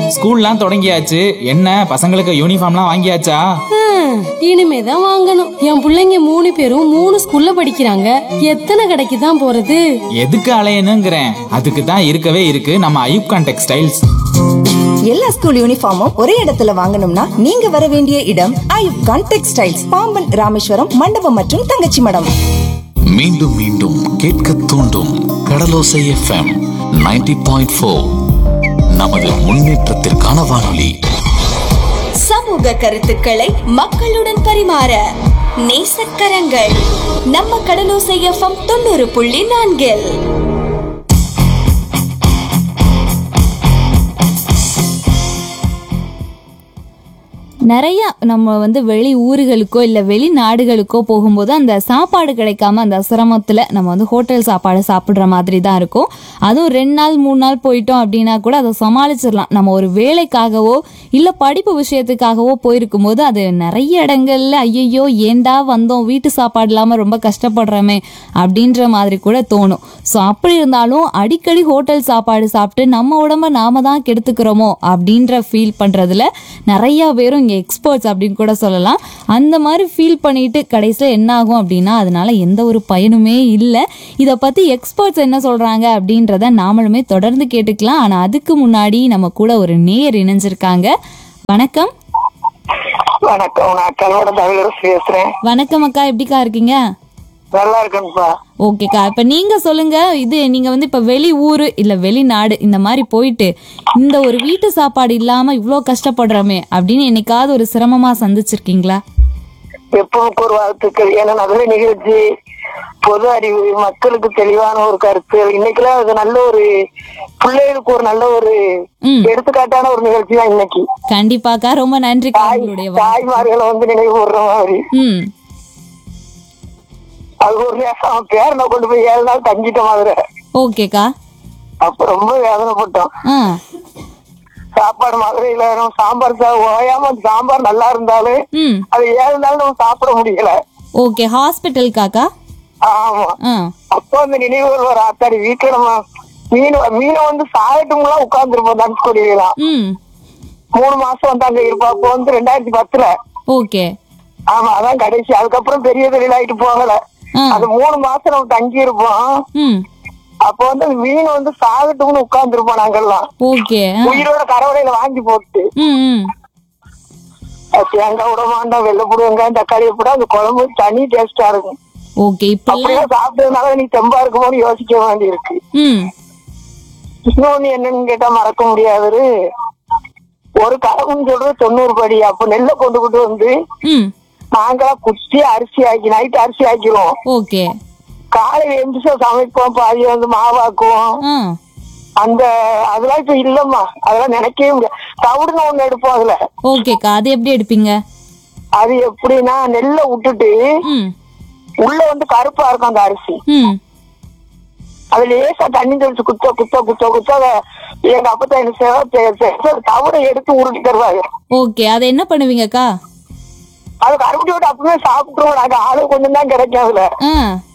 ஸ்கூல்லாம் தொடங்கியாச்சு என்ன பசங்களுக்கு யூனிஃபார்ம்லாம் வாங்கியாச்சா ஹம், இனிமேதான் வாங்கணும் என் புள்ளைங்க மூணு பேரும் மூணு ஸ்கூல்ல படிக்கிறாங்க எத்தனை கடைக்கு தான் போறது எதுக்கு அலையணுங்கிறேன் அதுக்கு தான் இருக்கவே இருக்கு நம்ம ஐயூப்கான் டெக்ஸ்டைல்ஸ் எல்லா ஸ்கூல் யூனிஃபார்மும் ஒரே இடத்துல வாங்கணும்னா நீங்க வர வேண்டிய இடம் ஐயூப் கான் டெக்ஸ்டைல்ஸ் பாம்பன் ராமேஸ்வரம் மண்டபம் மற்றும் தங்கச்சி மடம் மீண்டும் மீண்டும் கேட்க தூண்டும் கடலோசை எஃப்எம் 90.4 பாயிண்ட் ஃபோர் நமது முன்னேற்றத்திற்கான வானொலி சமூக கருத்துக்களை மக்களுடன் பரிமாற நேசக்கரங்கள் நம்ம கடலோசை எஃப்எம் தொண்ணூறு புள்ளி நான்கில் நிறைய நம்ம வந்து வெளி ஊர்களுக்கோ இல்லை வெளிநாடுகளுக்கோ போகும்போது அந்த சாப்பாடு கிடைக்காம அந்த சிரமத்தில் நம்ம வந்து ஹோட்டல் சாப்பாடு சாப்பிட்ற மாதிரி தான் இருக்கும் அதுவும் ரெண்டு நாள் மூணு நாள் போயிட்டோம் அப்படின்னா கூட அதை சமாளிச்சிடலாம் நம்ம ஒரு வேலைக்காகவோ இல்லை படிப்பு விஷயத்துக்காகவோ போயிருக்கும் போது அது நிறைய இடங்கள்ல ஐயையோ ஏண்டா வந்தோம் வீட்டு சாப்பாடு இல்லாமல் ரொம்ப கஷ்டப்படுறோமே அப்படின்ற மாதிரி கூட தோணும் ஸோ அப்படி இருந்தாலும் அடிக்கடி ஹோட்டல் சாப்பாடு சாப்பிட்டு நம்ம உடம்ப நாம தான் கெடுத்துக்கிறோமோ அப்படின்ற ஃபீல் பண்ணுறதுல நிறைய பேரும் இங்கே எக்ஸ்பர்ட்ஸ் அப்படின்னு கூட சொல்லலாம் அந்த மாதிரி ஃபீல் பண்ணிட்டு கடைசியில் என்ன ஆகும் அப்படின்னா அதனால எந்த ஒரு பயனுமே இல்லை இதை பற்றி எக்ஸ்பர்ட்ஸ் என்ன சொல்கிறாங்க அப்படின்றத நாமளுமே தொடர்ந்து கேட்டுக்கலாம் ஆனால் அதுக்கு முன்னாடி நம்ம கூட ஒரு நேர் இணைஞ்சிருக்காங்க வணக்கம் வணக்கம் நான் கல்வட தமிழரசு பேசுறேன் வணக்கம் அக்கா எப்படிக்கா இருக்கீங்க நல்லா இருக்கேன்ப்பா ஓகேக்கா இப்போ நீங்க சொல்லுங்க இது நீங்க வந்து இப்போ வெளி ஊர் இல்ல வெளிநாடு இந்த மாதிரி போயிட்டு இந்த ஒரு வீட்டு சாப்பாடு இல்லாம இவ்வளோ கஷ்டப்படுறோமே அப்படின்னு என்னைக்காவது ஒரு சிரமமா சந்திச்சிருக்கீங்களா எப்பவுக்கு ஒரு வாழ்த்துக்கள் ஏன்னா நல்ல நிகழ்ச்சி பொது அறிவு மக்களுக்கு தெளிவான ஒரு கருத்து இன்னைக்கெல்லாம் அது நல்ல ஒரு பிள்ளைகளுக்கு ஒரு நல்ல ஒரு ம். எடுத்துக்காட்டான ஒரு நிகழ்ச்சி தான் இன்னைக்கு கண்டிப்பாக்கா ரொம்ப நன்றிக்கா தாய் உங்களுடைய வா- தாய்மார்களை வந்து நினைவு கூடுற மாதிரி ம் அது ஒரு நேரம் அவன் பேரனை கொண்டு போய் ஏழு நாள் தங்கிட்ட மாதிரி ஓகேக்கா அப்ப ரொம்ப வேதனைப்பட்டோம் ஆ சாப்பாடு மதுரையில நம்ம சாம்பார் சா- ஓயாம அந்த சாம்பார் நல்லா இருந்தாலும் ம் அது ஏழு நாள் நம்ம சாப்பிட முடியல ஓகே ஹாஸ்பிட்டலுக்காக்கா ஆமா ஆ அப்போ அந்த நினைவுகள் வர ஆத்தாடி வீட்டுல நம்ம மீன் மீனை வந்து சாகட்டும்லாம் உட்கார்ந்துருப்போம் தனுஷ்கோடியிலாம் ம் மூணு மாசம் வந்து அங்க இருப்பா அப்போ வந்து ரெண்டாயிரத்தி பத்துல ஓகே ஆமா அதான் கடைசி அதுக்கப்புறம் பெரிய தொழிலாயிட்டு போகல ஆ அது மூணு மாசம் நம்ம தங்கி இருப்போம் ம் அப்போ வந்து அந்த மீன் வந்து சாகட்டும்னு உட்கார்ந்துருப்போம் நாங்கெல்லாம் ஓகே ஆ. உயிரோட கரவடையில வாங்கி போட்டு ம் ம் அது தேங்காய் விட மாட்டோம் வெள்ளைப்பூடு வெங்காயம் தக்காளி போட அந்த குழம்பு தனி டேஸ்டா இருக்கும் ஓகே இப்பெல்லாம் அப்படியே சாப்பிட்டதுனால நீ தெம்பா இருக்குமோன்னு யோசிக்க வேண்டி இருக்கு ம் இன்னொன்னு என்னன்னு கேட்டா மறக்க முடியாது ஒரு கலவுன்னு சொல்றது தொண்ணூறு படி அப்ப நெல்லை கொண்டுகிட்டு வந்து ம் நாங்களா குத்தி அரிசி ஆக்கி நைட் அரிசி ஆக்கிடுவோம் ஓகே காலையில எந்திரிச்சு சமைப்போம் பாதி வந்து மாவாக்குவோம் ஆ அந்த அதெல்லாம் இப்ப இல்லம்மா அதெல்லாம் நினைக்கவே முடியாது தவிடுன்னு ஒண்ணு எடுப்போம் அதுல ஓகேக்கா அது எப்படி எடுப்பீங்க அது எப்படின்னா நெல்லை விட்டுட்டு ம் உள்ள வந்து கருப்பா இருக்கும் அந்த அரிசி ம் அது லேசா தண்ணி தெளிச்சு குத்த குத்த குத்த குத்த அதை எங்க அப்பத்தா என்ன செய்வா தவிட எடுத்து உருட்டி தருவாங்க ஓகே அதை என்ன பண்ணுவீங்கக்கா அது கருப்பட்டி விட்டு அப்பவே சாப்பிட்டுருவோம் நாங்க ஆளு கொஞ்சம் தான் கிடைக்கும் அதுல ஆ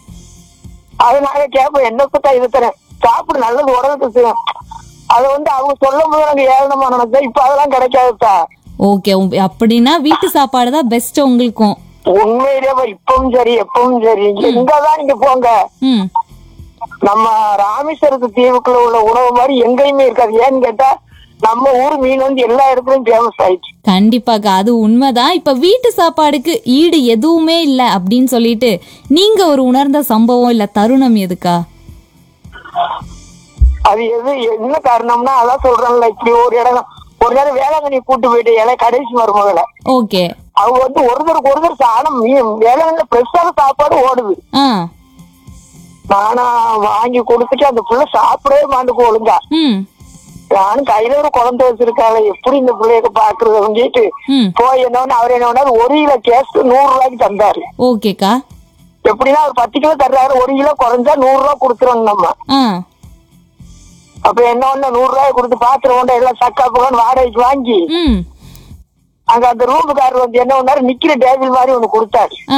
அது நாங்க கேட்போம் என்ன பத்தா இது தரேன் சாப்பிடு நல்லது உடலுக்கு செய்யும் அது வந்து அவங்க சொல்லும் போது நாங்க ஏழனமா நினைச்சோம் இப்ப அதெல்லாம் கிடைக்காதுப்பா ஓகே உம், அப்படின்னா வீட்டு சாப்பாடு தான் பெஸ்ட் உங்களுக்கும் உண்மையிலேயே பாரு, இப்பவும் சரி எப்பவும் சரி எங்கதான் நீங்க போங்க ம் நம்ம ராமேஸ்வரத்து தீவுக்குள்ள உள்ள உணவு மாதிரி எங்கேயுமே இருக்காது ஏன்னு கேட்டா நம்ம ஊர் மீன் வந்து எல்லா இடத்துலயும் ஃபேமஸ் ஆயிடுச்சு கண்டிப்பாக்கா அது உண்மைதான் இப்ப வீட்டு சாப்பாடுக்கு ஈடு எதுவுமே இல்லை அப்படின்னு சொல்லிட்டு நீங்க ஒரு உணர்ந்த சம்பவம் இல்ல தருணம் எதுக்கா அது எது என்ன காரணம்னா அதான் சொல்றேன்ல இப்படி ஒரு இடம் ஒரு நேரம் வேளாங்கண்ணி கூட்டு போயிட்டு இலை கடைசி மருமகளை ஓகே அவங்க வந்து ஒருத்தருக்கு ஒருத்தர் சாணம் வேளாங்கண்ணில ஃப்ரெஷ்ஷான சாப்பாடு ஓடுது ஆ நானா வாங்கி கொடுத்துட்டு அந்த புள்ள சாப்பிடவே மாட்டுக்கு ஒழுங்கா ம் நானும் கையில ஒரு குழந்தை வச்சிருக்காங்க எப்படி இந்த பிள்ளைய பாக்குறது அப்படின்ட்டு ம் போய் என்ன அவர் என்ன பண்ணாரு ஒரு கிலோ கேஸ் நூறு ரூபாய்க்கு தந்தாரு ஓகேக்கா எப்படின்னா ஒரு பத்து கிலோ தர்றாரு ஒரு கிலோ குறைஞ்சா நூறு ரூபாய் கொடுத்துறோம் நம்ம ஆ அப்ப என்ன ஒண்ணு நூறு ரூபாய் கொடுத்து பாத்திரம் கொண்டு எல்லாம் சக்கா போகணும் வாடகைக்கு வாங்கி ம் அங்க அந்த ரூமுக்காரர் வந்து என்ன பண்ணாரு நிக்கிற டேபிள் மாதிரி ஒண்ணு கொடுத்தாரு ஆ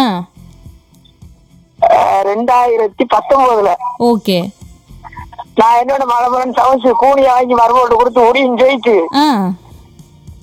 அஹ் ரெண்டாயிரத்தி பத்தொன்பதுல ஓகே நான் என்னோட மலமலன் சமைச்சு கூலியை வாங்கி மறுபோட்டு கொடுத்து ஒடியும் ஜெயிச்சு ஆ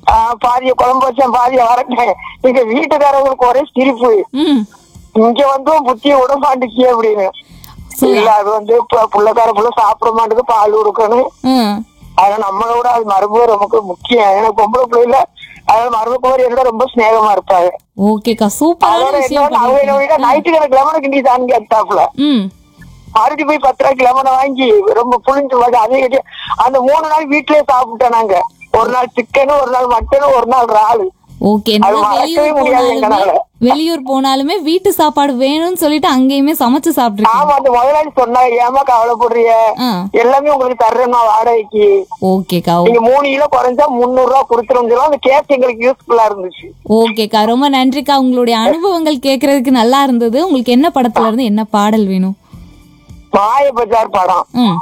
ஆஹ் பாதிய குழம்பு வச்சேன் பாதிய வரட்டேன் எங்க வீட்டுக்காரங்களுக்கு ஒரே சிரிப்பு ம் இங்க வந்து புத்திய விட மாட்டுச்சு அப்படின்னு சரி. இல்ல அது வந்து பு- புள்ளக்கார புள்ள சாப்பிட மாட்டேது பால் கொடுக்கணும் ம் அதனால நம்மளோட அது மரபு நமக்கு முக்கியம் ஏன்னா பொம்பளை பிள்ளைல அதனால மரபு குமாரி என்னோட ரொம்ப ஸ்நேகமா இருப்பாங்க ஓகேக்கா சூப்பரான அதோட விஷயம் என்ன அவங்க என்ன பண்ணிருக்கீங்க. பண்ணிட்டா நைட்டுக்கு லெமன் கிண்டி தான் கேட்டாப்ல ம் மறுபடியும் போய் பத்து ரூபாய்க்கு லெமனை வாங்கி ரொம்ப புளிஞ்சு வாங்கி அதே கட்டி அந்த மூணு நாள் வீட்லயே சாப்பிட்டோம் நாங்க ஒரு நாள் சிக்கனு ஒரு நாள் மட்டனு ஒரு நாள் இறாலு ஓகே அது நம்ம மறக்கவே வெளியூர் முடியாது போனாலுமே எங்கனால. வெளியூர் போனாலுமே வீட்டு சாப்பாடு வேணும்னு சொல்லிட்டு அங்கேயுமே சமைச்சு சாப்பிட்டுருக்கீங்க ஆமா அந்த முதலாளி சொன்னா ஏமா கவலைப்படுறிய ஆ எல்லாமே உங்களுக்கு தர்றேன் வாடகைக்கு ஓகேக்கா ஓ- நீங்க மூணு கிலோ குறைஞ்சா முந்நூறு ரூபா கொடுத்துருவோம் அந்த கேஸ் எங்களுக்கு யூஸ்ஃபுல்லா இருந்துச்சு ஓகேக்கா ரொம்ப நன்றிக்கா உங்களுடைய அனுபவங்கள் கேட்கறதுக்கு நல்லா இருந்தது உங்களுக்கு என்ன படத்துல இருந்து என்ன பாடல் வேணும் மாய பஜார் படம் ம்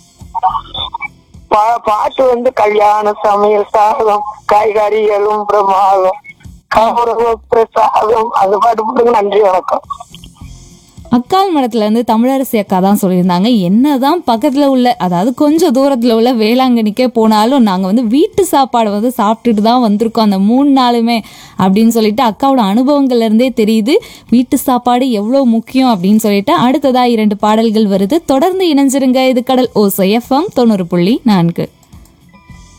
பா- பாட்டு வந்து கல்யாண சமையல் சாதம் காய்கறிகளும் பிரமாதம் கௌரவ பிரசாதம் அந்த பாட்டு போட்டுங்க நன்றி வணக்கம் அக்கால் மடத்துல இருந்து தமிழரசி அக்கா தான் சொல்லியிருந்தாங்க என்னதான் பக்கத்துல உள்ள அதாவது கொஞ்சம் தூரத்துல உள்ள வேளாங்கண்ணிக்கே போனாலும் நாங்க வந்து வீட்டு சாப்பாடு வந்து சாப்பிட்டுட்டு தான் வந்திருக்கோம் அந்த மூணு நாளுமே அப்படின்னு சொல்லிட்டு அக்காவோட அனுபவங்கள்ல இருந்தே தெரியுது வீட்டு சாப்பாடு எவ்வளவு முக்கியம் அப்படின்னு சொல்லிட்டு அடுத்ததா இரண்டு பாடல்கள் வருது தொடர்ந்து இணைஞ்சிருங்க இது கடல் ஓசை எஃப்எம் தொண்ணூறு புள்ளி நான்கு